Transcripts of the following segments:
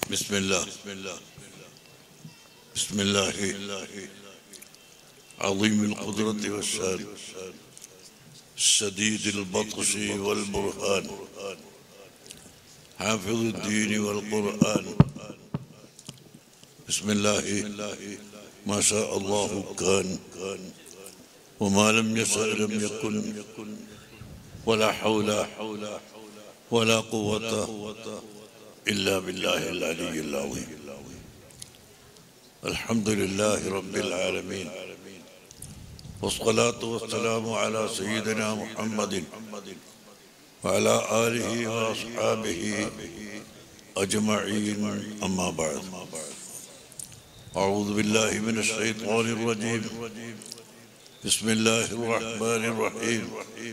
بسم الله بسم الله عظيم القدرة والشان شديد البطش والبرهان حافظ الدين والقرآن بسم الله ما شاء الله كان وما لم يشأ لم يكن ولا حول ولا قوة إلا بالله العلي العظيم الحمد لله رب العالمين والصلاة والسلام على سيدنا محمد وعلى آله وأصحابه أجمعين أما بعد أعوذ بالله من الشيطان الرجيم بسم الله الرحمن الرحيم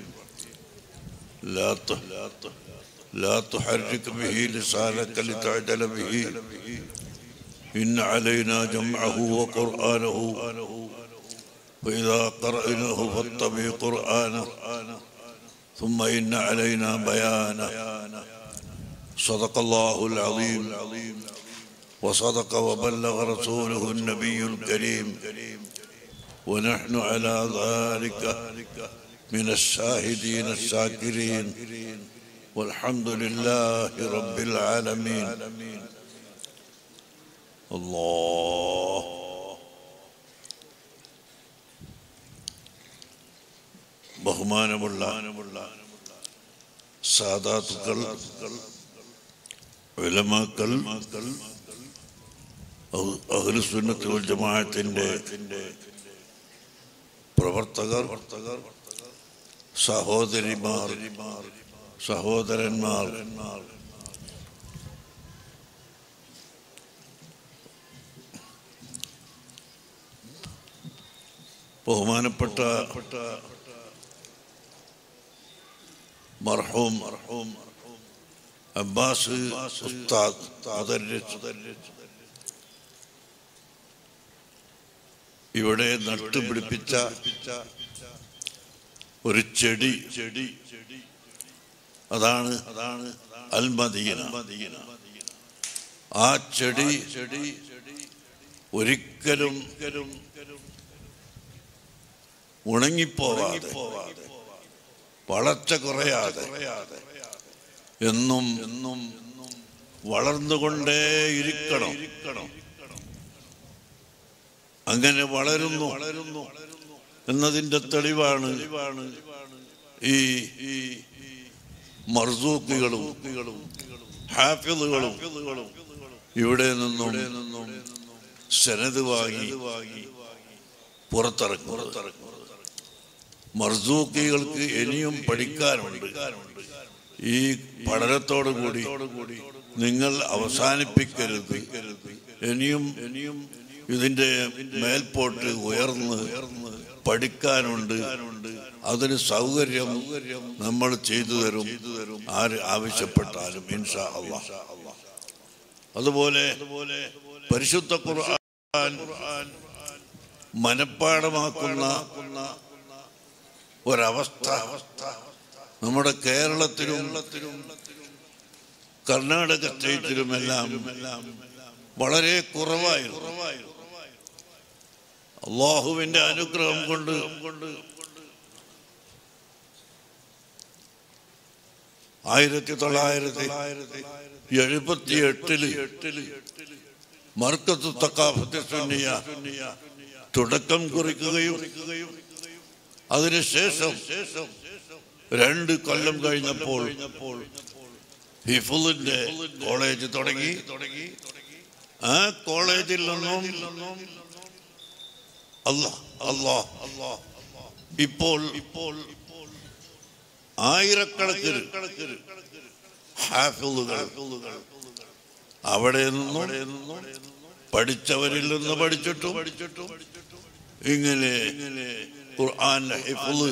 لا ت... لا تحرك به لسانك لتعجل به إن علينا جمعه وقرآنه وإذا قرأناه فاتبع قرآنه ثم إن علينا بيانه صدق الله العظيم وصدق وبلغ رسوله النبي الكريم ونحن على ذلك من الشاهدين الشاكرين والحمد لله رب العالمين الله ബഹുമാനമുള്ള സാദാത്തുക്കൾ വിലമാക്കൾ അഖിലുസുന്നത്ത് വൽ ജമാഅത്തിന്റെ പ്രവർത്തകർ സഹോദരിമാർ സഹോദരന്മാർ ബഹുമാനപ്പെട്ട മർഹൂം മർഹൂം അബ്ബാസ് ഉസ്താദ് മുദർരിസ് ഇവിടെ നട്ടുപിടിപ്പിച്ച ഒരു ചെടി ചെടി അതാണ് അതാണ് അൽമദീന ആ ചെടി ചെടി ഒരിക്കലും ഉണങ്ങിപ്പോവാതെ വളർച്ച കുറയാതെ എന്നും എന്നും വളർന്നുകൊണ്ടേ ഇരിക്കണം അങ്ങനെ വളരുന്നു വളരുന്നു എന്നതിന്റെ തെളിവാണ് ഈ ഈ മർസൂക്കുകളും ഹാഫിളുകളും ഇവിടെ നിന്നും നിന്നും സനത് വാങ്ങി പുറത്തിറക്കും മർസൂക്കികൾക്ക് ഇനിയും പഠിക്കാനുണ്ട് ഈ പഠനത്തോടു കൂടി നിങ്ങൾ അവസാനിപ്പിക്കരുത് ഇനിയും ഇനിയും ഇതിന്റെ മേൽപോട്ട് ഉയർന്ന് പഠിക്കാനുണ്ട് അതിന് സൗകര്യം നമ്മൾ ചെയ്തു തരും ആര് ആവശ്യപ്പെട്ടാലും ഇൻഷാ അള്ളാഹ് അതുപോലെ പരിശുദ്ധ ഖുർആൻ മനപ്പാടമാക്കുന്ന ഒരവസ്ഥ നമ്മുടെ കേരളത്തിലും കർണാടക സ്റ്റേറ്റിലുമെല്ലാം വളരെ കുറവായിരുന്നു അള്ളാഹുവിന്റെ അനുഗ്രഹം കൊണ്ട് ആയിരത്തി തൊള്ളായിരത്തി എഴുപത്തി എട്ടില് മർക്കത്ത് തക്കാഫത്തെ സുന്നിയ തുടക്കം കുറിക്കുകയും അതിനുശേഷം രണ്ട് കൊല്ലം കഴിഞ്ഞപ്പോൾ ഹിഫുലിന്റെ കോളേജ് തുടങ്ങി ആ കോളേജിൽ നിന്നും അല്ലാ അല്ലാ ഇപ്പോൾ ഇപ്പോൾ ആയിരക്കണക്കിന് ഹാഫിളുകൾ അവിടെ നിന്നും പഠിച്ചവരിൽ നിന്ന് പഠിച്ചിട്ടും പഠിച്ചിട്ടും ഇങ്ങനെ ഖുർആൻ ഹിഫ്ള്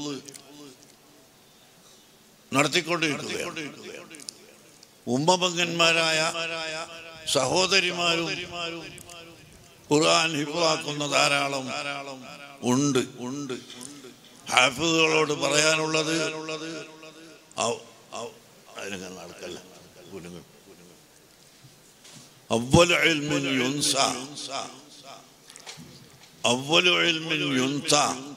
നടത്തിക്കൊണ്ടിരിക്കുകയാണ് ഉമ്മപങ്കന്മാരായ സഹോദരിമാരും ഖുർആൻ ഹിഫ്ളാക്കുന്ന ധാരാളം ഉണ്ട് ഉണ്ട് ഹാഫിദുകളോട് പറയാനുള്ളത് അതിനൊക്കെ നടക്കല്ല കുലുങ്ങും അവൽ ഇൽമിൻ യുൻസ അവൽ ഇൽമിൻ യുൻസ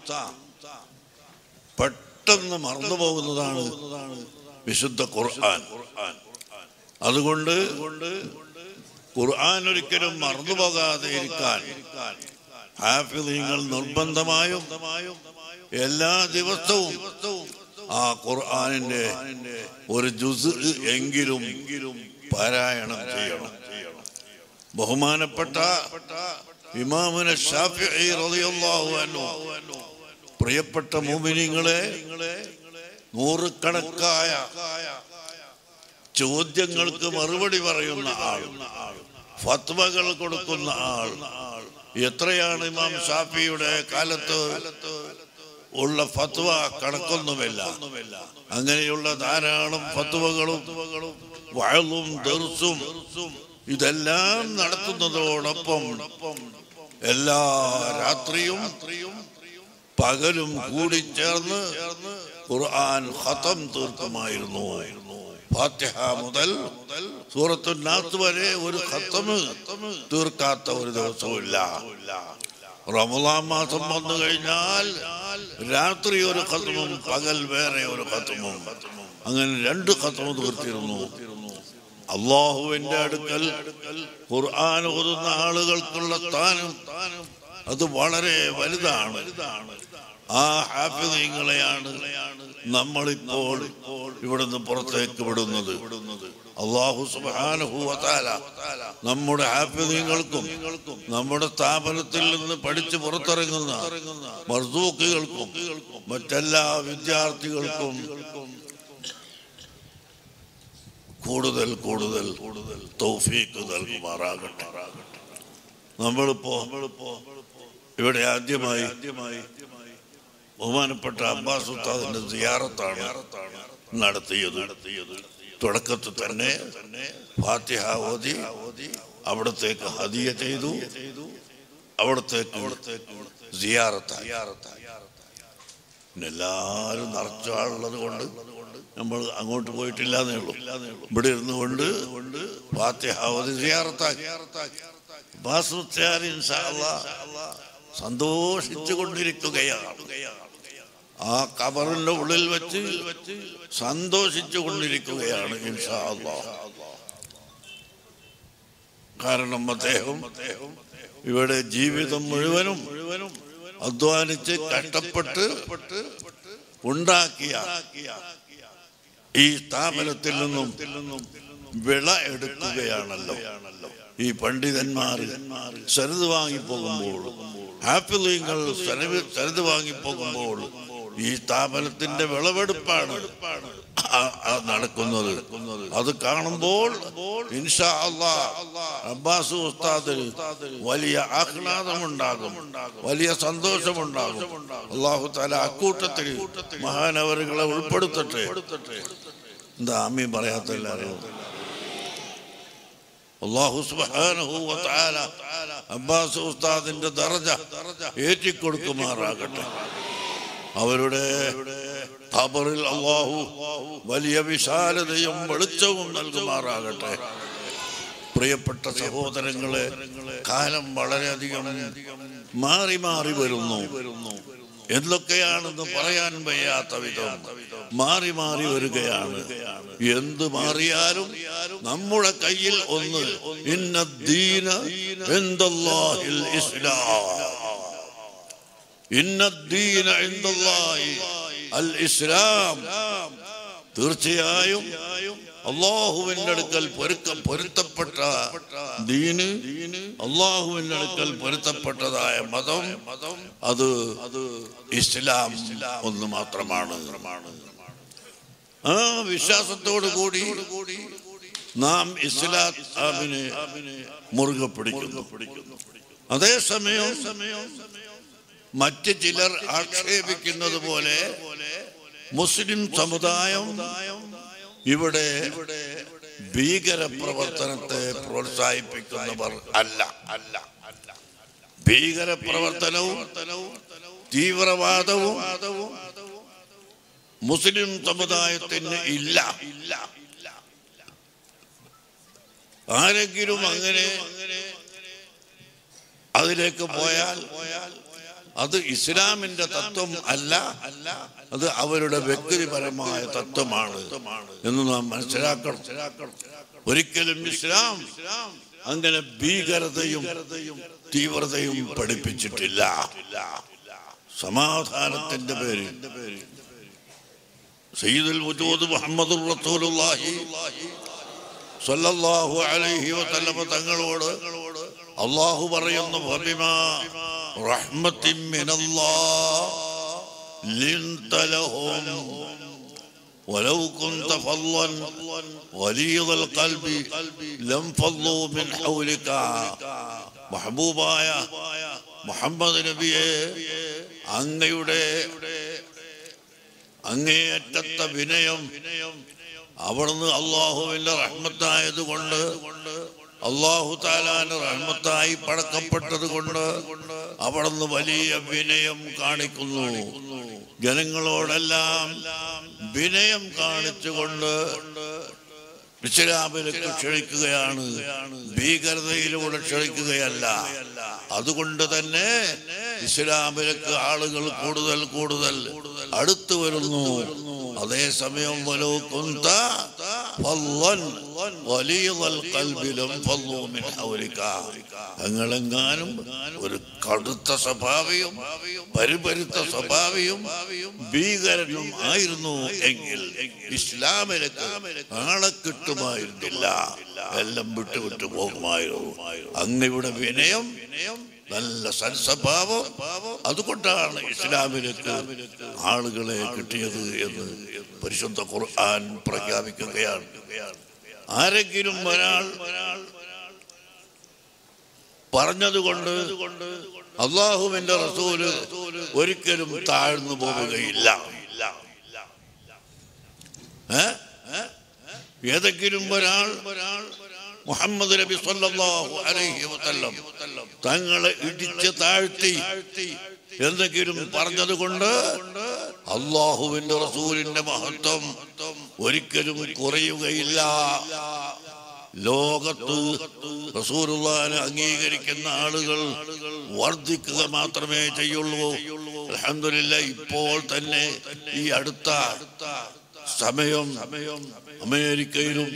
പെട്ടെന്ന് മറന്നു പോകുന്നതാണ് വിശുദ്ധ ഖുർആൻ അതുകൊണ്ട് ഖുർആൻ ഒരിക്കലും മറന്നു പോകാതെ ഇരിക്കാൻ ഹാഫിദീങ്ങൾ നിർബന്ധമായും എല്ലാ ദിവസവും ആ ഖുർആനിന്റെ ഒരു ജുസ് എങ്കിലും പാരായണം ചെയ്യണം ബഹുമാനപ്പെട്ട ഇമാമുന ഷാഫിഈ റളിയല്ലാഹു അൻഹു പ്രിയപ്പെട്ട മോമിനിങ്ങളെ നൂറുകണക്കായ ചോദ്യങ്ങൾക്ക് മറുപടി പറയുന്ന ആൾ ഫത്വകൾ കൊടുക്കുന്ന ആൾ എത്രയാണ് ഇമാം ഷാഫിയുടെ കാലത്ത് ഉള്ള ഫത്വ കണക്കൊന്നുമില്ല അങ്ങനെയുള്ള ധാരാളം ഫത്വകളും വഴലും ദർസും ഇതെല്ലാം നടത്തുന്നതോടൊപ്പം എല്ലാ രാത്രിയും പകലും കൂടി ചേർന്ന് ഖുർആൻ ഖത്തം തീർക്കുമായിരുന്നു ഫാത്തിഹ മുതൽ സൂറത്തു നാത്ത് വരെ ഒരു ഖത്തം തീർക്കാത്ത ഒരു ദിവസമില്ല റമദാൻ മാസം വന്നു കഴിഞ്ഞാൽ രാത്രി ഒരു ഖത്തമും പകൽ വേറെ ഒരു ഖത്തമും അങ്ങനെ രണ്ട് ഖത്തമും തീർത്തിരുന്നു അള്ളാഹുവിന്റെ അടുക്കൽ ഖുർആൻ ഓതുന്ന ആളുകൾക്കുള്ള സ്ഥാനം അത് വളരെ വലുതാണ് ആ ഹാഫിദീങ്ങളെയാണ് നമ്മളിപ്പോൾ ഇവിടുന്ന് പുറത്തേക്ക് വിടുന്നത് അള്ളാഹു സുബ്ഹാനഹു വതആല നമ്മുടെ ഹാഫിദീങ്ങൾക്കും നമ്മുടെ സ്ഥാപനത്തിൽ നിന്ന് പഠിച്ച് പുറത്തിറങ്ങുന്ന മർസൂക്കുകൾക്കും മറ്റെല്ലാ വിദ്യാർത്ഥികൾക്കും കൂടുതൽ കൂടുതൽ കൂടുതൽ തൗഫീക്ക് നൽകുമാറാകട്ടെ നമ്മളിപ്പോ നമ്മളിപ്പോ ഇവിടെ ആദ്യമായി ആദ്യമായി ബഹുമാനപ്പെട്ട അബ്ബാസ് ഉസ്താദിന്റെ സിയാറത്താണ് നടത്തിയത് നടത്തിയത് തുടക്കത്തിൽ തന്നെ ഫാത്തിഹ ഓതി അവിടത്തേക്ക് ഹദിയ ചെയ്തു അവിടത്തേക്ക് അവിടത്തേക്ക് സിയാറത്തായി പിന്നെ എല്ലാവരും നിറച്ച ആളുള്ളത് കൊണ്ട് നമ്മൾ അങ്ങോട്ട് പോയിട്ടില്ല എന്നേ ഉള്ളൂ ഇവിടെ ഇരുന്നു കൊണ്ട് ഫാത്തിഹ ഓതി സിയാറത്താക്കി ബാസുച്ചാരി സന്തോഷിച്ചു കൊണ്ടിരിക്കുകയാണ് ആ കബറിന്റെ ഉള്ളിൽ വെച്ച് സന്തോഷിച്ചു കൊണ്ടിരിക്കുകയാണ് ഇൻഷാ അല്ലാഹ്. കാരണം അദ്ദേഹം ഇവിടെ ജീവിതം മുഴുവനും മുഴുവനും അധ്വാനിച്ച് കഷ്ടപ്പെട്ട് ഉണ്ടാക്കിയ ഈ സ്ഥാപനത്തിൽ നിന്നും വിള എടുക്കുകയാണല്ലോ ഈ പണ്ഡിതന്മാർ സരത് വാങ്ങിപ്പോകുമ്പോൾ ഹാപ്പിളിങ്ങൾ സരത് വാങ്ങിപ്പോകുമ്പോൾ ഈ സ്ഥാപനത്തിന്റെ വിളവെടുപ്പാണ് ആ- ആ നടക്കുന്നത് അത് കാണുമ്പോൾ ഇൻഷാ അല്ലാ അബ്ബാസ് ഉസ്താദിന് വലിയ ആഹ്ലാദമുണ്ടാകും വലിയ സന്തോഷമുണ്ടാകും അള്ളാഹു താല അക്കൂട്ടത്തിൽ മഹാനവരുകളെ ഉൾപ്പെടുത്തട്ടെ എന്താ അമ്മയും പറയാത്ത എല്ലാവരും അള്ളാഹു സുബ്ഹാനഹു വ തആല അബ്ബാസ് ഉസ്താദിന്റെ ദർജ ഏറ്റിക്കൊടുക്കുമാറാകട്ടെ അവരുടെ ഖബറിൽ അള്ളാഹു വലിയ വിശാലതയും വെളിച്ചവും നൽകുമാറാകട്ടെ പ്രിയപ്പെട്ട സഹോദരങ്ങളെ കാലം വളരെയധികം മാറി മാറി വരുന്നു എന്തൊക്കെയാണെന്ന് പറയാൻ വയ്യാത്ത വിധം മാറി മാറി വരികയാണ് എന്ത് മാറിയാലും നമ്മുടെ കയ്യിൽ ഒന്ന് ഇന്നദ്ദീന ഇൻദല്ലാഹിൽ ഇസ്ലാം ഇന്നദ്ദീന ഇൻദല്ലാഹി അൽ ഇസ്ലാം തീർച്ചയായും അള്ളാഹുവിന്റെ അടുക്കൽ പൊരുക്ക പൊരുത്തപ്പെട്ട ദീന് അള്ളാഹുവിന്റെ അടുക്കൽ പൊരുത്തപ്പെട്ടതായ മതം അത് അത് ഇസ്ലാം ഒന്ന് മാത്രമാണ് ആ വിശ്വാസത്തോടു കൂടി നാം ഇസ്ലാമിനെ മുറുകെ പിടിക്കുന്നു അതേസമയം മറ്റ് ചിലർ ആക്ഷേപിക്കുന്നത് പോലെ മുസ്ലിം സമുദായം ഇവിടെ ഭീകര പ്രവർത്തനത്തെ പ്രോത്സാഹിപ്പിക്കുന്നവർ അല്ല അല്ല അല്ല ഭീകര പ്രവർത്തനവും തീവ്രവാദവും മുസ്ലിം സമുദായത്തിന് ഇല്ല ഇല്ല ആരെങ്കിലും അങ്ങനെ അതിലേക്ക് പോയാൽ അത് ഇസ്ലാമിന്റെ തത്വം അല്ല അത് അവരുടെ വ്യക്തിപരമായ തത്വമാണ് എന്ന് നാം മനസ്സിലാക്കണം ഒരിക്കലും ഇസ്ലാം അങ്ങനെ ഭീകരതയും തീവ്രതയും പഠിപ്പിച്ചിട്ടില്ല സമാധാനത്തിന്റെ പേരിൽ സയ്യിദുൽ വജൂദ് മുഹമ്മദ് റസൂലുള്ളാഹി സല്ലല്ലാഹു അലൈഹി വസല്ലമ തങ്ങളോട് അള്ളാഹു പറയുന്നു ഫബിമാ റഹ്മത്തിൻ മിനല്ലാഹ് ലിൻത ലഹും ولو كنت فظا غليظ القلب لم فضوا من حولك മഹബൂബായ മുഹമ്മദ് നബിയെ അങ്ങയുടെ അങ്ങേയറ്റത്തെ വിനയം അവിടുന്ന് അള്ളാഹുവിന്റെ റഹ്മത്തായത് കൊണ്ട് അള്ളാഹു താലാന് റഹ്മത്തായി പടക്കപ്പെട്ടത് കൊണ്ട് അവിടുന്ന് വലിയ വിനയം കാണിക്കുന്നു ജനങ്ങളോടെല്ലാം വിനയം കാണിച്ചുകൊണ്ട് ഇസ്ലാമിലേക്ക് ക്ഷണിക്കുകയാണ് ഭീകരതയിലൂടെ ക്ഷണിക്കുകയല്ല അതുകൊണ്ട് തന്നെ ഇസ്ലാമിലേക്ക് ആളുകൾ കൂടുതൽ കൂടുതൽ അടുത്തു വരുന്നു അതേസമയം വലോ കുന്ത ഫല്ലൻ വലിയതൽ കൽബിലും ഫല്ലൂ മിൻ ഹൗലിക തങ്ങളെങ്ങാനും ഒരു കടുത്ത സ്വഭാവിയും പരിപരുത്ത സ്വഭാവിയും ഭീകരനും ആയിരുന്നു എങ്കിൽ ഇസ്ലാമിലേക്ക് ആളെ കിട്ടുമായിരുന്നില്ല എല്ലാം വിട്ടു വിട്ടു പോകുമായിരുന്നു അങ്ങയുടെ വിനയം നല്ല സൽസ്വഭാവം അതുകൊണ്ടാണ് ഇസ്ലാമിലേക്ക് ആളുകളെ കിട്ടിയത് എന്ന് പരിശുദ്ധ ഖുർആൻ പ്രഖ്യാപിക്കുകയാണ് ആരെങ്കിലും ഒരാൾ പറഞ്ഞതുകൊണ്ട് അള്ളാഹുവിന്റെ റസൂല് ഒരിക്കലും താഴ്ന്നു പോവുകയില്ല ഏ? ഏതെങ്കിലും ഒരാൾ മുഹമ്മദ് നബി സല്ലല്ലാഹു അലൈഹി വസല്ലം തങ്ങളെ ഇടിച്ച് താഴ്ത്തി എന്തെങ്കിലും പറഞ്ഞതുകൊണ്ട് അള്ളാഹുവിന്റെ റസൂലിന്റെ മഹത്വം ഒരിക്കലും കുറയുകയില്ല ലോകത്ത് റസൂലുള്ളാഹിനെ അംഗീകരിക്കുന്ന ആളുകൾ വർദ്ധിക്കുക മാത്രമേ ചെയ്യുള്ളൂ അൽഹംദുലില്ലാ ഇപ്പോൾ തന്നെ ഈ അടുത്ത സമയം അമേരിക്കയിലും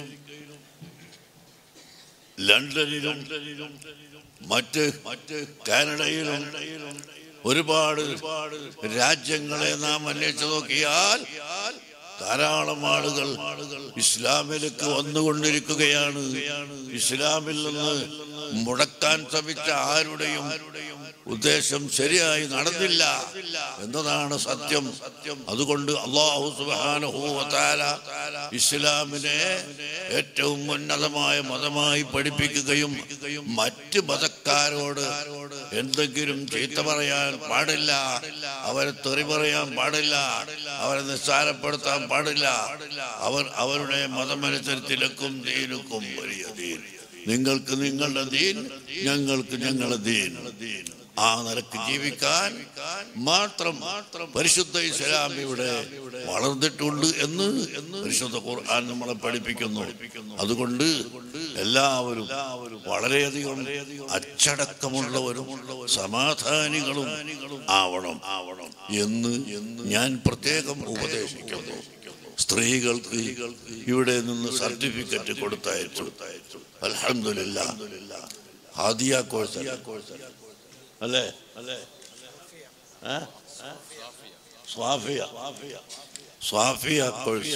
ലണ്ടനിലും മറ്റ് മറ്റ് കാനഡയിലും ഒരുപാട് രാജ്യങ്ങളെ നാം അന്വേഷിച്ചു നോക്കിയാൽ ധാരാളം ആളുകൾ ഇസ്ലാമിലേക്ക് വന്നുകൊണ്ടിരിക്കുകയാണ് ഇസ്ലാമിൽ നിന്ന് മുടക്കാൻ ശ്രമിച്ച ആരുടെയും ഉദ്ദേശം ശരിയായി നടന്നില്ല എന്നതാണ് സത്യം അതുകൊണ്ട് അള്ളാഹു സുബാനുഭൂവത്താല ഇസ്ലാമിനെ ഏറ്റവും ഉന്നതമായ മതമായി പഠിപ്പിക്കുകയും മറ്റ് മതക്കാരോട് എന്തെങ്കിലും ചീത്ത പറയാൻ പാടില്ല അവരെ തെറി പറയാൻ പാടില്ല അവരെ നിസ്സാരപ്പെടുത്താൻ പാടില്ല അവർ അവരുടെ മതമനുസരിച്ചിലക്കും ദീനുക്കും വലിയ ദീൻ നിങ്ങൾക്ക് നിങ്ങളുടെ ദീൻ ഞങ്ങൾക്ക് ഞങ്ങളുടെ ദീൻ ആ നിലക്ക് ജീവിക്കാൻ മാത്രം പരിശുദ്ധ ഇസ്ലാം ഇവിടെ വളർന്നിട്ടുണ്ട് എന്ന് പരിശുദ്ധ ഖുർആൻ നമ്മളെ പഠിപ്പിക്കുന്നു അതുകൊണ്ട് എല്ലാവരും വളരെയധികം അച്ചടക്കമുള്ളവരും സമാധാനികളും ആവണം എന്ന് ഞാൻ പ്രത്യേകം ഉപദേശിക്കുന്നു സ്ത്രീകൾക്ക് ഇവിടെ നിന്ന് സർട്ടിഫിക്കറ്റ് കൊടുത്തയച്ചു അലഹമില്ല ഹാദിയ കോഴ്സ് അല്ലേ അല്ലേ ഏ? സ്വാഫിയ സ്വാഫിയ കോഴ്സ്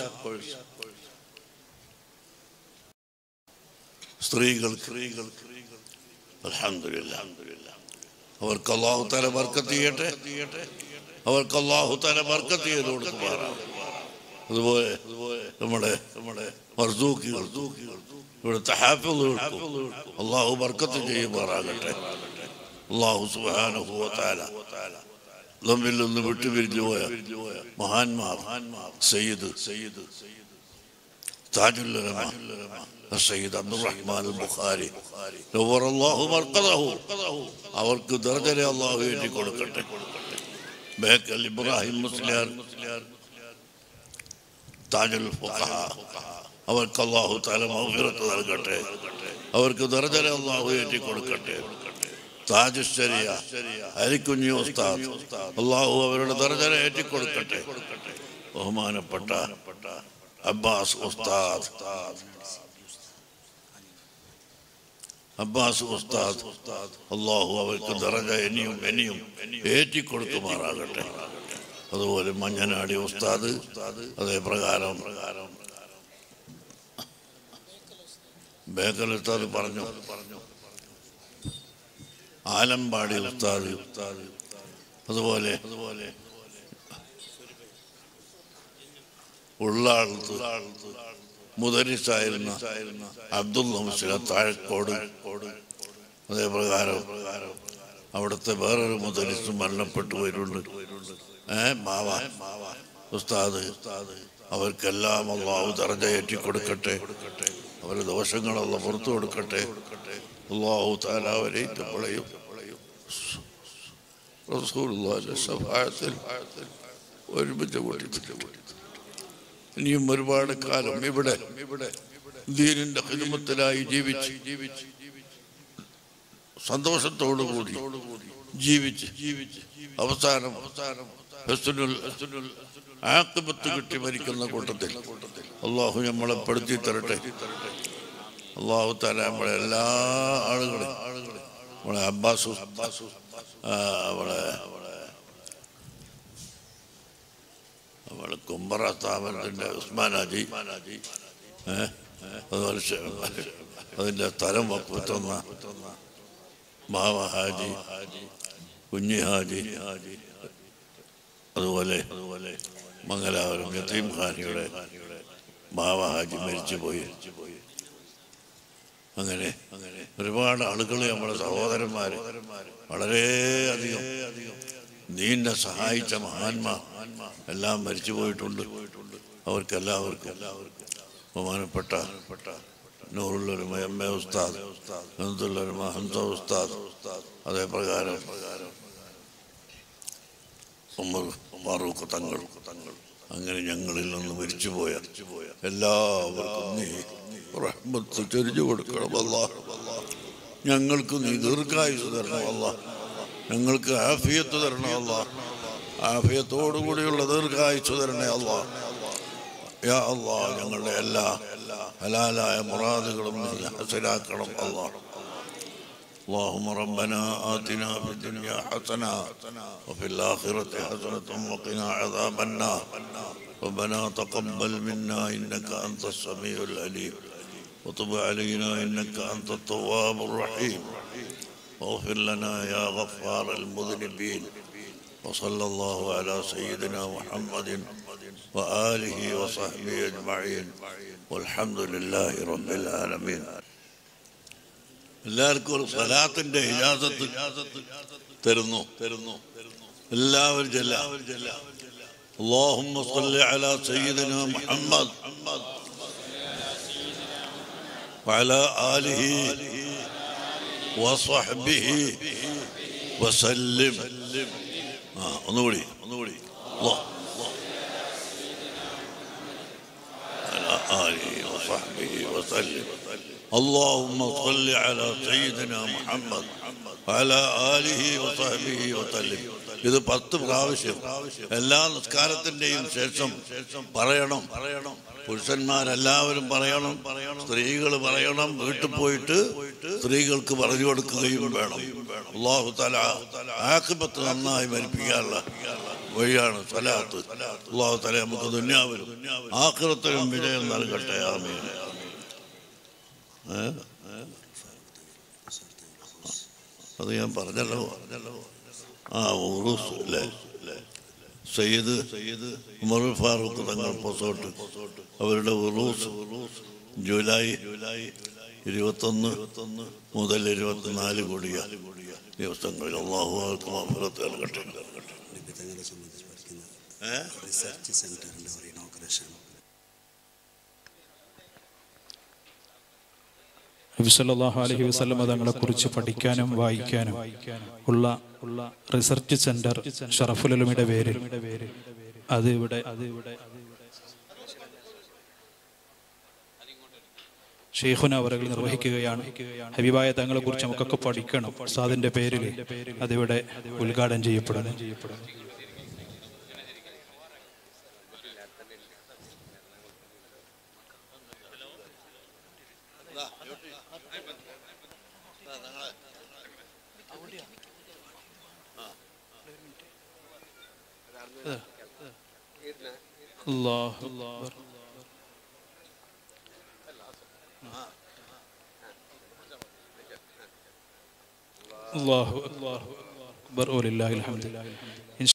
സ്ത്രീകൾ സ്ത്രീകൾ അൽഹംദുലില്ല അവർക്ക് അള്ളാഹു തല ബർക്കത്ത് ചെയ്യട്ടെ അവർക്ക് അള്ളാഹു തല ബർക്കത്ത് ചെയ്ത് കൊടുക്കുമാറാണ് അതുപോലെ നമ്മുടെ നമ്മുടെ മർസൂക്കികൾ ഇവിടുത്തെ ഹാഫിളുകൾക്കും അള്ളാഹു ബർക്കത്ത് ചെയ്യുമാറാകട്ടെ അള്ളാഹു സുബാനുഭവത്താല നമ്മിൽ നിന്ന് വിട്ടുപിരിഞ്ഞു പോയ മഹാന്മാർ സയ്യിദ് സയ്യിദ് താജുല്ലമ സയ്യിദ് അബ്ദുറഹ്മാൻ ബുഖാരി നവ്വറ അല്ലാഹു മർക്കദഹു അവർക്ക് ദർജനെ അള്ളാഹു എഴുതി കൊടുക്കട്ടെ ബേക്കൽ ഇബ്രാഹിം മുസ്ലിയാർ താജുൽ ഫുഖഹ അവർക്ക് അള്ളാഹു താല മൗഫിറത്ത് നൽകട്ടെ അവർക്ക് ദർജന അള്ളാഹു ഏറ്റി കൊടുക്കട്ടെ താജുശ്ശരിയ അരിക്കുഞ്ഞി ഉസ്താദ് അള്ളാഹു അവരുടെ ദർജന ഏറ്റി കൊടുക്കട്ടെ ബഹുമാനപ്പെട്ട അബ്ബാസ് ഉസ്താദ് അബ്ബാസ് ഉസ്താദ് അള്ളാഹു അവർക്ക് ദറജ ഇനിയും ഇനിയും ഏറ്റി കൊടുക്കുമാറാകട്ടെ അതുപോലെ മഞ്ഞനാടി ഉസ്താദ് അതേ പ്രകാരം പ്രകാരം ബേക്കൽ ഉസ്താദ് പറഞ്ഞു പറഞ്ഞു ആലമ്പാടി ഉസ്താദ് ഉസ്താദ് അതുപോലെ അതുപോലെ ഉള്ളാളത്ത് മുദരിസായിരുന്ന അബ്ദുൽ മുസ്ലിം താഴക്കോട് അതേ പ്രകാരം പ്രകാരം അവിടുത്തെ വേറൊരു മുദരിസും മരണപ്പെട്ടു പോയിട്ടുണ്ട് ഏ മാവ ഉസ്താദ് ഉസ്താദ് അവർക്കെല്ലാം അള്ളാഹു ദർജയേറ്റി കൊടുക്കട്ടെ അവരുടെ ദോഷങ്ങളല്ല പുറത്തു കൊടുക്കട്ടെ അള്ളാഹു താലാവരെയും നമ്മളെയും റസൂലുള്ളാഹിന്റെ ശഫാഅത്തിൽ ഒരുമിച്ച് കൂട്ടി ഇനിയും ഒരുപാട് കാലം ഇവിടെ ഇവിടെ ദീനിന്റെ ഹിദമത്തിലായി ജീവിച്ച് ജീവിച്ച് സന്തോഷത്തോടുകൂടി ജീവിച്ച് ജീവിച്ച് അവസാനം അവസാനം ഹസ്നുൽ ഹസ്നുൽ ആക്കിബത്ത് കിട്ടി മരിക്കുന്ന കൂട്ടത്തിൽ അള്ളാഹു നമ്മളെ പെടുത്തി തരട്ടെ അള്ളാഹു താല നമ്മളെ എല്ലാ ആളുകളും നമ്മളെ അബ്ബാസു അബ്ബാസു നമ്മളെ നമ്മളെ കുമ്പറ സ്ഥാപനത്തിൻ്റെ ഉസ്മാനാജി ഏഹ് അതുപോലെ ശ- അതിൻ്റെ തരം വക്കുത്തുന്ന ബാവ ഹാജി കുഞ്ഞി ഹാജി അതുപോലെ അതുപോലെ മംഗലാപുരം യത്തീം ഖാനിയുടെ ബാവ ഹാജി മരിച്ചുപോയി അങ്ങനെ അങ്ങനെ ഒരുപാട് ആളുകൾ നമ്മുടെ സഹോദരന്മാർ വളരെയധികം നീണ്ട സഹായിച്ച മഹാന്മാർ എല്ലാം മരിച്ചു പോയിട്ടുണ്ട് അവർക്കെല്ലാവർക്കും എല്ലാവർക്കും ബഹുമാനപ്പെട്ട നൂറുള്ളൊരുമ എം എ ഉസ്താദ് ഹംസുള്ളൊരുമ ഹംസ ഉസ്താദ് അതേ പ്രകാരം പ്രകാരം ഉമ്മർ ഫാറൂഖ് തങ്ങൾ തങ്ങൾ അങ്ങനെ ഞങ്ങളിൽ നിന്ന് മരിച്ചുപോയ എല്ലാവർക്കും നീ റഹ്മത്ത് ചൊരിഞ്ഞു കൊടുക്കണം അല്ലാ ഞങ്ങൾക്ക് നീ ദീർഘായുസ് തരണം അല്ലാ ഞങ്ങൾക്ക് ആഫിയത്ത് തരണം അല്ലാ ആഫിയത്തോടുകൂടിയുള്ള ദീർഘായുസ് തരണേ അല്ലാ യാ അല്ലാ ഞങ്ങളുടെ എല്ലാ ഹലാലായ മുറാദുകളും നീ ഹസനാക്കണം അല്ലാ اللهم ربنا آتنا في الدنيا حسنة وفي الآخرة حسنة وقنا عذاب النار ربنا تقبل منا إنك أنت السميع العليم وتب علينا إنك أنت التواب الرحيم واغفر لنا يا غفار المذنبين وصلى الله على سيدنا محمد وآله وصحبه أجمعين والحمد لله رب العالمين എല്ലാവർക്കും ഒരു സ്വലാത്തിന്റെ ഇജാസത്ത് തരുന്നു തരുന്നു എല്ലാവരും ചെല്ലാം اللهم صل على سيدنا محمد وعلى آله وصحبه وسلم آه ഒന്നുകൂടി ഒന്നുകൂടി الله على آله وصحبه وسلم اللهم صل على سيدنا محمد وعلى آله وصحبه وسلم ഇത് പത്ത് പ്രാവശ്യം എല്ലാ നിസ്കാരത്തിന്റെയും ശേഷം പറയണം പറയണം പുരുഷന്മാരെല്ലാവരും പറയണം സ്ത്രീകൾ പറയണം വീട്ടിൽ പോയിട്ട് സ്ത്രീകൾക്ക് പറഞ്ഞു കൊടുക്കുകയും വേണം അള്ളാഹു തല ആക്കിപ്പത്ത് നന്നായി മരിപ്പിക്കാനുള്ള വഴിയാണ് സലാത്ത് അള്ളാഹു തല നമുക്ക് ദുന്യാവിലും ആക്രത്തിലും വിജയം നൽകട്ടെ ആമീൻ ഏ? അത് ഞാൻ പറഞ്ഞല്ലോ പറഞ്ഞല്ലോ ആ ഉറൂസ് അല്ലേ സയ്യിദ് സയ്യിദ് ഉമർ ഫാറൂഖ് തങ്ങൾ പൊസോട്ട് അവരുടെ ഉറൂസ് ജൂലൈ ജൂലൈ ഇരുപത്തൊന്ന് മുതൽ ഇരുപത്തിനാല് കൂടിയ ദിവസങ്ങളിൽ അള്ളാഹു അവർക്ക് മഫറത്ത് നൽകട്ടെ നിബിധങ്ങളെ സംബന്ധിച്ച് പഠിക്കുന്ന ഏ? റിസർച്ച് സെന്ററിന്റെ ഒരു ഇനോഗ്രേഷൻ നബിസല്ലാഹു അലഹി വസ്ലമ തങ്ങളെ കുറിച്ച് പഠിക്കാനും വായിക്കാനും ഉള്ള ഉള്ള റിസർച്ച് സെന്റർ ഷറഫുലമിയുടെ പേരിൽ അത് ഇവിടെ അത് ഇവിടെ ഷെയ്ഖുന അവരകൾ നിർവഹിക്കുകയാണ് ഹബീബായ തങ്ങളെ കുറിച്ച് നമുക്കൊക്കെ പഠിക്കണം ഉസ്താദിന്റെ പേരിൽ അതിവിടെ ഉദ്ഘാടനം ചെയ്യപ്പെടുന്നു അല്ലാഹു അക്ബർ. അല്ലാഹു അക്ബർ. അക്ബർ വലില്ലാഹിൽ ഹംദ്. ഇൻഷാ